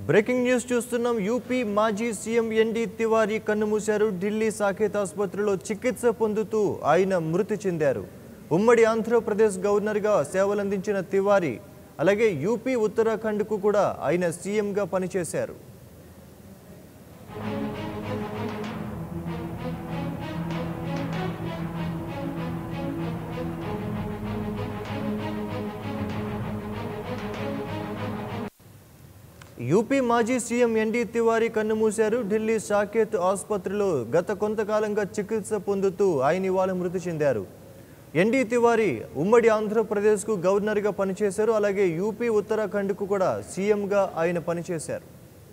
Breaking news చూస్తున్నాం UP మాజీ CM ND Tiwari కన్నుమూశారు ఢిల్లీ సాకేత్ ఆసుపత్రిలో చికిత్స పొందుతూ ఆయన మృతి చెందారు ఉమ్మడి ఆంధ్రప్రదేశ్ గవర్నర్గా సేవలందించిన తివారీ అలాగే యూపీ ఉత్తరాఖండ్కు కూడా ఆయన సీఎంగా పనిచేశారు యూపీ మాజీ సీఎం ఎన్డీ తివారీ కన్నుమూశారు ఢిల్లీ సాకేత్ ఆసుపత్రిలో గత కొంతకాలంగా చికిత్స పొందుతూ ఆయన ఇవాళ మృతి చెందారు ఎన్డీ తివారీ ఉమ్మడి ఆంధ్రప్రదేశ్కు గవర్నర్గా పనిచేశారు అలాగే యూపీ ఉత్తరాఖండ్కు కూడా సీఎంగా ఆయన పనిచేశారు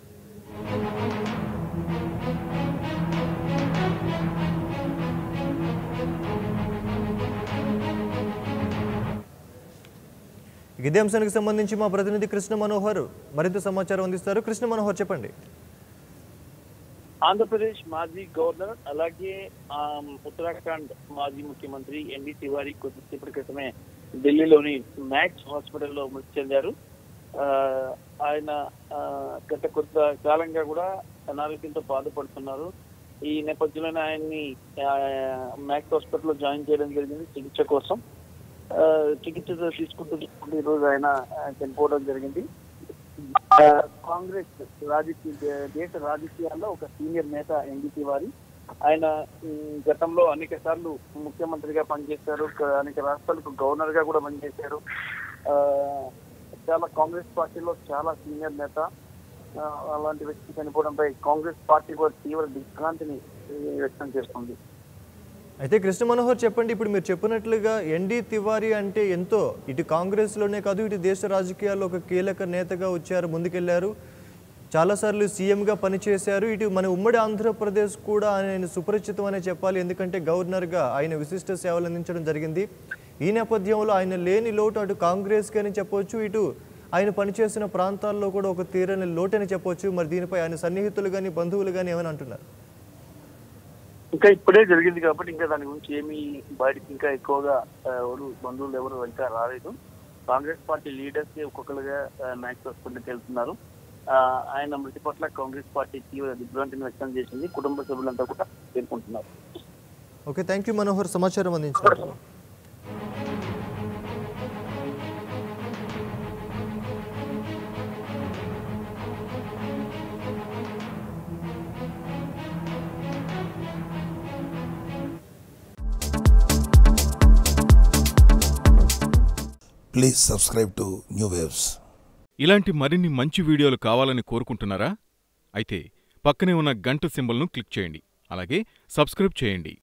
ఇదే అంశానికి సంబంధించి మా ప్రతినిధి కృష్ణ మనోహర్ మరింత సమాచారం అందిస్తారు కృష్ణ మనోహర్ చెప్పండి ఆంధ్రప్రదేశ్ మాజీ గవర్నర్ అలాగే ఆమ్, ఉత్తరాఖండ్ మాజీ ముఖ్యమంత్రి ఎన్డీ తివారీ కొద్దిసేపటి క్రితమే ఢిల్లీలోని మ్యాక్స్ హాస్పిటల్లో మృతి చెందారు ఆ, ఆయన ఆ, గత కొంత కాలంగా కూడా అనారోగ్యంతో బాధపడుతున్నారు ఈ నేపథ్యంలోనే ఆయన్ని ఆ, మ్యాక్స్ హాస్పిటల్లో జాయిన్ చేయడం జరిగింది చికిత్స కోసం ఆ, చికిత్స తీసుకుంటూ తీసుకుంటూ ఈ రోజు ఆయన ఆ, చనిపోవడం జరిగింది ఆ, కాంగ్రెస్ రాజకీయ దేశ రాజకీయాల్లో ఒక సీనియర్ నేత ఎన్డీ తివారీ ఆయన ఉమ్, గతంలో అనేక సార్లు ముఖ్యమంత్రిగా పనిచేశారు క- అనేక రాష్ట్రాలకు గవర్నర్ గా కూడా పనిచేశారు ఆ, చాలా కాంగ్రెస్ పార్టీలో చాలా సీనియర్ నేత ఆ, అలాంటి వ్యక్తి చనిపోవడంపై కాంగ్రెస్ పార్టీ కూడా తీవ్ర దిగ్భ్రాంతిని ఈ, వ్యక్తం చేస్తుంది అయితే కృష్ణ మనోహర్ చెప్పండి ఇప్పుడు మీరు చెప్పినట్లుగా ఎన్డీ తివారీ అంటే ఎంతో ఇటు కాంగ్రెస్లోనే కాదు ఇటు దేశ రాజకీయాల్లో ఒక కీలక నేతగా వచ్చారు ముందుకెళ్లారు చాలాసార్లు సీఎంగా పనిచేశారు ఇటు మన ఉమ్మడి ఆంధ్రప్రదేశ్ కూడా ఆయన సుపరిచితం అనే చెప్పాలి ఎందుకంటే గవర్నర్గా ఆయన విశిష్ట సేవలు అందించడం జరిగింది ఈ నేపథ్యంలో ఆయన లేని లోటు అటు కాంగ్రెస్కి అని చెప్పొచ్చు ఇటు ఆయన పనిచేసిన ప్రాంతాల్లో కూడా ఒక తీరని లోటు అని చెప్పొచ్చు మరి దీనిపై ఆయన సన్నిహితులు కానీ బంధువులు కానీ ఏమని అంటున్నారు ఇంకా ఇప్పుడే జరిగింది కాబట్టి ఇంకా దాని గురించి ఏమీ బయటకి ఇంకా ఎక్కువగా ఆ, ఎవరు బంధువులు ఎవరు ఇంకా రాలేదు కాంగ్రెస్ పార్టీ లీడర్స్ ఒక్కొక్కరుగా మ్యాచ్ హాస్పిటల్కి వెళ్తున్నారు ఆ, ఆయన మృతి పట్ల కాంగ్రెస్ పార్టీ తీవ్ర దిగ్భ్రాంతిని వ్యక్తం చేసింది కుటుంబ సభ్యులంతా కూడా పేర్కొంటున్నారు ఓకే థ్యాంక్ యూ మనోహర్ సమాచారం అందించారు Please subscribe to New Waves. ఇలాంటి మరిన్ని మంచి వీడియోలు కావాలని కోరుకుంటున్నారా అయితే పక్కనే ఉన్న గంట సింబల్ను క్లిక్ చేయండి అలాగే సబ్స్క్రైబ్ చేయండి